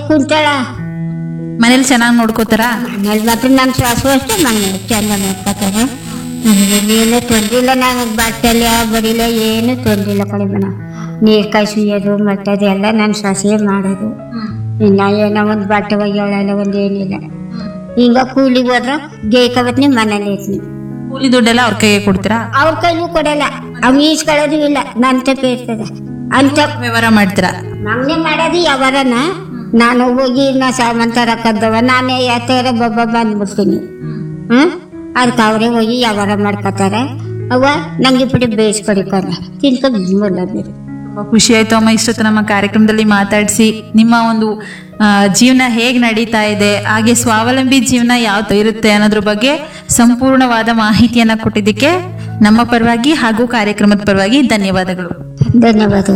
ಕುಂತಾಳ ಮನೇಲಿ ಚೆನ್ನಾಗಿ ನೋಡ್ಕೋತಾರಾ ಮನೇಲಿ ಮಾತ್ರ ನನ್ನ ಶ್ವಾಸ ಅಷ್ಟೇ ಮನೆ ಚಂದ ನೋಡ್ಕೊತಾರೆ ನನಗೆ ಏನು ತೊಂದ್ರೆ ಇಲ್ಲ ನನಗೆ ಬಟ್ಟೆಲ್ಲ ಬಡಿಲ್ಲ ಏನು ತೊಂದ್ರೆ ಇಲ್ಲ ಕಡಿಮೆ ನೀರು ಕಾಯಿಸೋದು ಮಟ್ಟದು ಎಲ್ಲ ನನ್ನ ಶ್ವಾಸೇ ಮಾಡೋದು ಇನ್ನ ಏನೋ ಒಂದು ಬಟ್ಟೆ ಒಯ್ಯೋಳಲ್ಲ ಒಂದು ಏನಿಲ್ಲ ಹಿಂಗ ಕೂಲಿಗೆ ಹೋದ್ರೆ ಗೇಕಬತ್ನಿ ಮನೇಲಿ ಇರ್ತೀನಿ ಕೂಲಿ ದುಡ್ಡೆಲ್ಲ ಅವ್ರ ಕೈಗೆ ಕೊಡ್ತೀರಾ ಅವ್ರ ಕೈಲೂ ಕೊಡಲ್ಲ ಅವ್ ಈಸ್ಕೊಳ್ಳೋದು ಇಲ್ಲ ನನ್ನ ತಪ್ಪೆ ಇರ್ತದೆ ಅಂತ ವ್ಯವಹಾರ ಮಾಡ್ತೀರಾ ಮಂಗ್ನೆ ಮಾಡೋದು ಯಾವಾರನ ನಾನು ಹೋಗಿ ನಾ ಸಾಮಾನ್ ತರಕದ್ದವ ನಾನೇ ಯಾತರ ಬೊಬ್ಬ ಬಂದ್ಬಿಡ್ತೀನಿ ಹ್ಮ್ ಅದಕ್ಕೆ ಅವರೇ ಹೋಗಿ ವ್ಯವಹಾರ ಮಾಡ್ಕೋತಾರೆ ಅವ ನಂಗೆ ಬಿಟ್ಟು ಬೇಯಿಸ್ಕೊಡಿಕೊಂಡ ತಿನ್ಕೊಂಡು ಮುಲ್ಲಬೇಕು ತುಂಬಾ ಖುಷಿ ಆಯ್ತು ಅಮ್ಮ ಇಷ್ಟೊತ್ತು ನಮ್ಮ ಕಾರ್ಯಕ್ರಮದಲ್ಲಿ ಮಾತಾಡಿಸಿ ನಿಮ್ಮ ಒಂದು ಆ, ಜೀವನ ಹೇಗ್ ನಡೀತಾ ಇದೆ ಹಾಗೆ ಸ್ವಾವಲಂಬಿ ಜೀವನ ಯಾವ ಇರುತ್ತೆ ಅನ್ನೋದ್ರ ಬಗ್ಗೆ ಸಂಪೂರ್ಣವಾದ ಮಾಹಿತಿಯನ್ನ ಕೊಟ್ಟಿದ್ದಕ್ಕೆ ನಮ್ಮ ಪರವಾಗಿ ಹಾಗೂ ಕಾರ್ಯಕ್ರಮದ ಪರವಾಗಿ ಧನ್ಯವಾದಗಳು ಧನ್ಯವಾದಗಳು